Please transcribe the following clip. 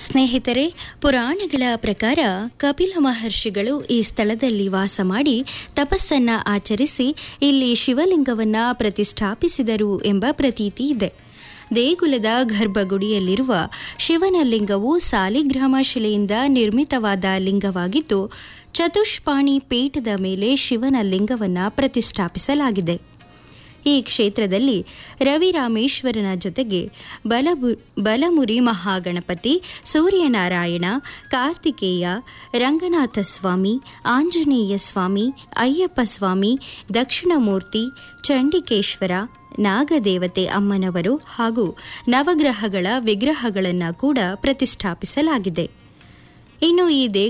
ಸ್ನೇಹಿತರೆ ಪುರಾಣಗಳ ಪ್ರಕಾರ ಕಪಿಲ ಮಹರ್ಷಿಗಳು ಈ ಸ್ಥಳದಲ್ಲಿ ವಾಸ ಮಾಡಿ ತಪಸ್ಸನ್ನ ಆಚರಿಸಿ ಇಲ್ಲಿ ಶಿವಲಿಂಗವನ್ನ ಪ್ರತಿಷ್ಠಾಪಿಸಿದರು ಎಂಬ ಪ್ರತೀತಿ ಇದೆ ದೇಗುಲದ ಗರ್ಭಗುಡಿಯಲ್ಲಿರುವ ಶಿವನ ಲಿಂಗವು ಸಾಲಿಗ್ರಾಮ ಶಿಲೆಯಿಂದ ನಿರ್ಮಿತವಾದ ಲಿಂಗವಾಗಿದ್ದು ಚತುಷ್ಪಾಣಿ ಪೀಠದ ಮೇಲೆ ಶಿವನ ಲಿಂಗವನ್ನ ಪ್ರತಿಷ್ಠಾಪಿಸಲಾಗಿದೆ ಈ ಕ್ಷೇತ್ರದಲ್ಲಿ ರವಿರಾಮೇಶ್ವರನ ಜೊತೆಗೆ ಬಲಬು ಬಲಮುರಿ ಮಹಾಗಣಪತಿ ಸೂರ್ಯನಾರಾಯಣ ಕಾರ್ತಿಕೇಯ ರಂಗನಾಥ ಸ್ವಾಮಿ ಆಂಜನೇಯ ಸ್ವಾಮಿ ಅಯ್ಯಪ್ಪ ಸ್ವಾಮಿ ದಕ್ಷಿಣಮೂರ್ತಿ ಚಂಡಿಕೇಶ್ವರ ನಾಗದೇವತೆ ಅಮ್ಮನವರು ಹಾಗೂ ನವಗ್ರಹಗಳ ವಿಗ್ರಹಗಳನ್ನು ಕೂಡ ಪ್ರತಿಷ್ಠಾಪಿಸಲಾಗಿದೆ ಇನ್ನು ಈ